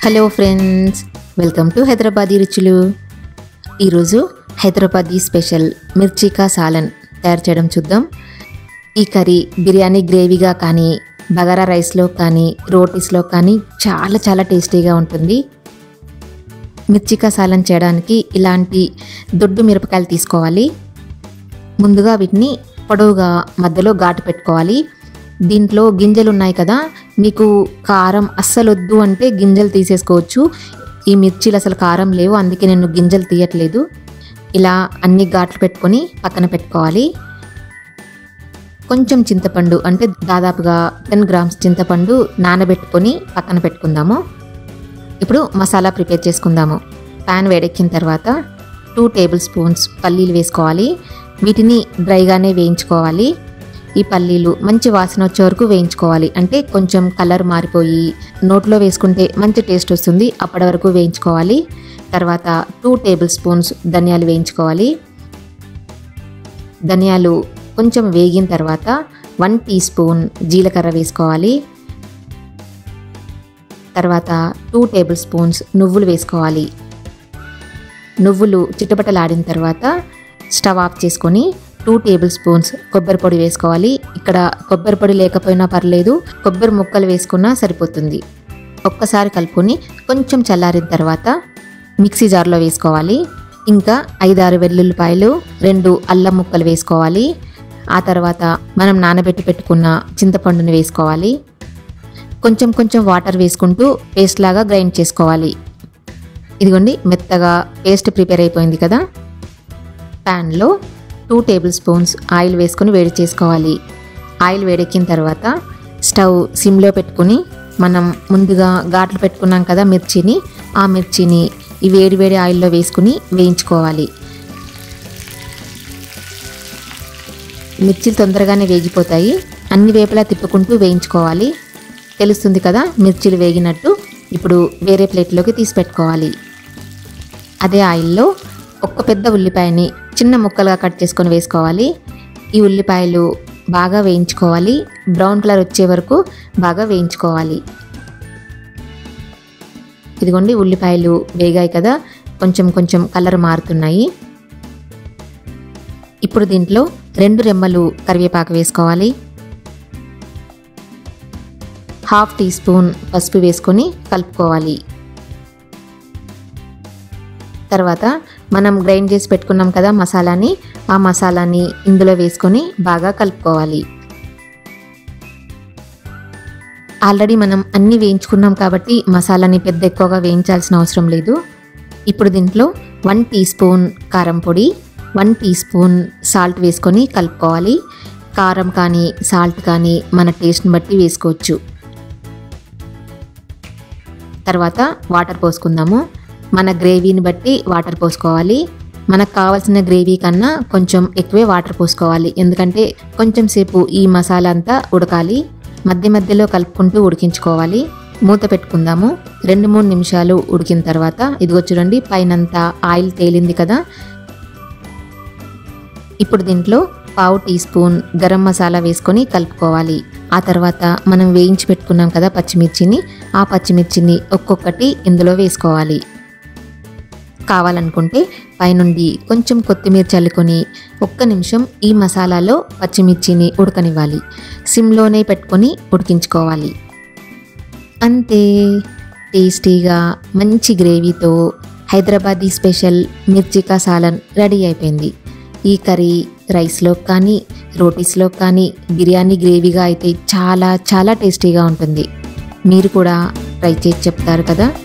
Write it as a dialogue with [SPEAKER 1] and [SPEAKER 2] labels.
[SPEAKER 1] hello friends welcome to Hyderabadi రుచులు ఈరోజు Hyderabadi special mirchi ka salan తయారు చేయడం చూద్దాం ఈ కర్రీ బిర్యానీ గ్రేవీగా కానీ బగారా రైస్లో కానీ రోటీస్లో కానీ చాలా చాలా టేస్టీగా ఉంటుంది మిర్చికా సాలన్ చేయడానికి ఇలాంటి దొడ్డు మిరపకాయలు తీసుకోవాలి ముందుగా వీటిని పొడవుగా మధ్యలో ఘాటు పెట్టుకోవాలి దీంట్లో గింజలు ఉన్నాయి కదా మీకు కారం అస్సలు వద్దు అంటే గింజలు తీసేసుకోవచ్చు ఈ మిర్చీలు అసలు కారం లేవు అందుకే నేను గింజలు తీయట్లేదు ఇలా అన్ని ఘాట్లు పెట్టుకొని పక్కన పెట్టుకోవాలి కొంచెం చింతపండు అంటే దాదాపుగా టెన్ గ్రామ్స్ చింతపండు నానబెట్టుకొని పక్కన పెట్టుకుందాము ఇప్పుడు మసాలా ప్రిపేర్ చేసుకుందాము ప్యాన్ వేడెక్కిన తర్వాత టూ టేబుల్ స్పూన్స్ పల్లీలు వేసుకోవాలి వీటిని డ్రైగానే వేయించుకోవాలి ఈ పల్లీలు మంచి వాసన వచ్చే వరకు వేయించుకోవాలి అంటే కొంచెం కలర్ మారిపోయి నోట్లో వేసుకుంటే మంచి టేస్ట్ వస్తుంది అప్పటి వరకు వేయించుకోవాలి తర్వాత టూ టేబుల్ స్పూన్స్ ధనియాలు వేయించుకోవాలి ధనియాలు కొంచెం వేగిన తర్వాత వన్ టీ స్పూన్ జీలకర్ర వేసుకోవాలి తర్వాత టూ టేబుల్ స్పూన్స్ నువ్వులు వేసుకోవాలి నువ్వులు చిటపటలాడిన తర్వాత స్టవ్ ఆఫ్ చేసుకొని టూ టేబుల్ స్పూన్స్ కొబ్బరి పొడి వేసుకోవాలి ఇక్కడ కొబ్బరి పొడి లేకపోయినా పర్లేదు కొబ్బరి ముక్కలు వేసుకున్నా సరిపోతుంది ఒక్కసారి కలుపుకొని కొంచెం చల్లారిన తర్వాత మిక్సీ జార్లో వేసుకోవాలి ఇంకా ఐదారు వెల్లుల్లిపాయలు రెండు అల్లం ముక్కలు వేసుకోవాలి ఆ తర్వాత మనం నానబెట్టి పెట్టుకున్న చింతపండుని వేసుకోవాలి కొంచెం కొంచెం వాటర్ వేసుకుంటూ పేస్ట్ లాగా గ్రైండ్ చేసుకోవాలి ఇదిగోండి మెత్తగా పేస్ట్ ప్రిపేర్ అయిపోయింది కదా ప్యాన్లో టూ టేబుల్ స్పూన్స్ ఆయిల్ వేసుకొని వేడి చేసుకోవాలి ఆయిల్ వేడెక్కిన తర్వాత స్టవ్ సిమ్లో పెట్టుకుని మనం ముందుగా ఘాట్లు పెట్టుకున్నాం కదా మిర్చిని ఆ మిర్చిని ఈ వేడి వేడి ఆయిల్లో వేసుకుని వేయించుకోవాలి మిర్చిలు తొందరగానే వేగిపోతాయి అన్ని వేపులా తిప్పుకుంటూ వేయించుకోవాలి తెలుస్తుంది కదా మిర్చిలు వేగినట్టు ఇప్పుడు వేరే ప్లేట్లోకి తీసి పెట్టుకోవాలి అదే ఆయిల్లో ఒక్క పెద్ద ఉల్లిపాయని చిన్న ముక్కలుగా కట్ చేసుకొని వేసుకోవాలి ఈ ఉల్లిపాయలు బాగా వేయించుకోవాలి బ్రౌన్ కలర్ వచ్చే వరకు బాగా వేయించుకోవాలి ఇదిగోండి ఉల్లిపాయలు వేగాయి కదా కొంచెం కొంచెం కలర్ మారుతున్నాయి ఇప్పుడు దీంట్లో రెండు రెమ్మలు కరివేపాకు వేసుకోవాలి హాఫ్ టీ స్పూన్ పసుపు వేసుకొని కలుపుకోవాలి తర్వాత మనం గ్రైండ్ చేసి పెట్టుకున్నాం కదా మసాలాని ఆ మసాలాని ఇందులో వేసుకొని బాగా కలుపుకోవాలి ఆల్రెడీ మనం అన్నీ వేయించుకున్నాం కాబట్టి మసాలాని పెద్ద ఎక్కువగా వేయించాల్సిన అవసరం లేదు ఇప్పుడు దీంట్లో వన్ టీ స్పూన్ కారం పొడి వన్ టీ స్పూన్ సాల్ట్ వేసుకొని కలుపుకోవాలి కారం కానీ సాల్ట్ కానీ మన టేస్ట్ని బట్టి వేసుకోవచ్చు తర్వాత వాటర్ పోసుకుందాము మన గ్రేవీని బట్టి వాటర్ పోసుకోవాలి మనకు కావాల్సిన గ్రేవీ కన్నా కొంచెం ఎక్కువే వాటర్ పోసుకోవాలి ఎందుకంటే కొంచెం సేపు ఈ మసాలా అంతా ఉడకాలి మధ్య మధ్యలో కలుపుకుంటూ ఉడికించుకోవాలి మూత పెట్టుకుందాము రెండు మూడు నిమిషాలు ఉడికిన తర్వాత ఇదిగో చూడండి పైనంతా ఆయిల్ తేలింది కదా ఇప్పుడు దీంట్లో పావు టీ స్పూన్ గరం మసాలా వేసుకొని కలుపుకోవాలి ఆ తర్వాత మనం వేయించి పెట్టుకున్నాం కదా పచ్చిమిర్చిని ఆ పచ్చిమిర్చిని ఒక్కొక్కటి ఇందులో వేసుకోవాలి కావాలనుకుంటే పైనుండి కొంచెం కొత్తిమీర చల్లుకొని ఒక్క నిమిషం ఈ మసాలాలో పచ్చిమిర్చిని ఉడకనివ్వాలి సిమ్లోనే పెట్టుకొని ఉడికించుకోవాలి అంతే టేస్టీగా మంచి గ్రేవీతో హైదరాబాదీ స్పెషల్ మిర్చికా సాలన్ రెడీ అయిపోయింది ఈ కర్రీ రైస్లో కానీ రోటీస్లో కానీ బిర్యానీ గ్రేవీగా అయితే చాలా చాలా టేస్టీగా ఉంటుంది మీరు కూడా ట్రై చేసి చెప్తారు కదా